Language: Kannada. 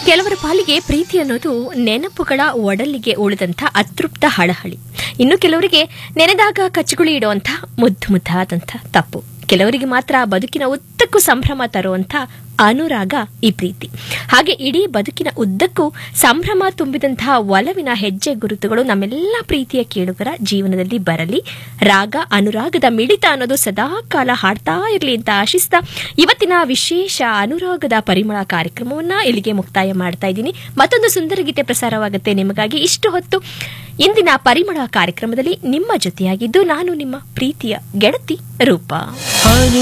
ಕೆಲವರ ಪಾಲಿಗೆ ಪ್ರೀತಿ ಅನ್ನೋದು ನೆನಪುಗಳ ಒಡಲಿಗೆ ಉಳಿದಂಥ ಅತೃಪ್ತ ಹಳಹಳಿ ಇನ್ನು ಕೆಲವರಿಗೆ ನೆನೆದಾಗ ಕಚ್ಚಗುಳಿ ಇಡುವಂಥ ಮುದ್ದು ಮುದ್ದಾದಂಥ ತಪ್ಪು ಕೆಲವರಿಗೆ ಮಾತ್ರ ಬದುಕಿನ ಉದ್ದಕ್ಕೂ ಸಂಭ್ರಮ ತರುವಂಥ ಅನುರಾಗ ಈ ಪ್ರೀತಿ ಹಾಗೆ ಇಡೀ ಬದುಕಿನ ಉದ್ದಕ್ಕೂ ಸಂಭ್ರಮ ತುಂಬಿದಂತಹ ಒಲವಿನ ಹೆಜ್ಜೆ ಗುರುತುಗಳು ನಮ್ಮೆಲ್ಲ ಪ್ರೀತಿಯ ಕೇಳುಗರ ಜೀವನದಲ್ಲಿ ಬರಲಿ ರಾಗ ಅನುರಾಗದ ಮಿಡಿತ ಅನ್ನೋದು ಸದಾ ಕಾಲ ಹಾಡ್ತಾ ಇರಲಿ ಅಂತ ಆಶಿಸ್ತಾ ಇವತ್ತಿನ ವಿಶೇಷ ಅನುರಾಗದ ಪರಿಮಳ ಕಾರ್ಯಕ್ರಮವನ್ನ ಇಲ್ಲಿಗೆ ಮುಕ್ತಾಯ ಮಾಡ್ತಾ ಇದ್ದೀನಿ ಮತ್ತೊಂದು ಸುಂದರ ಗೀತೆ ಪ್ರಸಾರವಾಗುತ್ತೆ ನಿಮಗಾಗಿ ಇಷ್ಟು ಹೊತ್ತು ಇಂದಿನ ಪರಿಮಳ ಕಾರ್ಯಕ್ರಮದಲ್ಲಿ ನಿಮ್ಮ ಜೊತೆಯಾಗಿದ್ದು ನಾನು ನಿಮ್ಮ ಪ್ರೀತಿಯ ಗೆಳತಿ ರೂಪ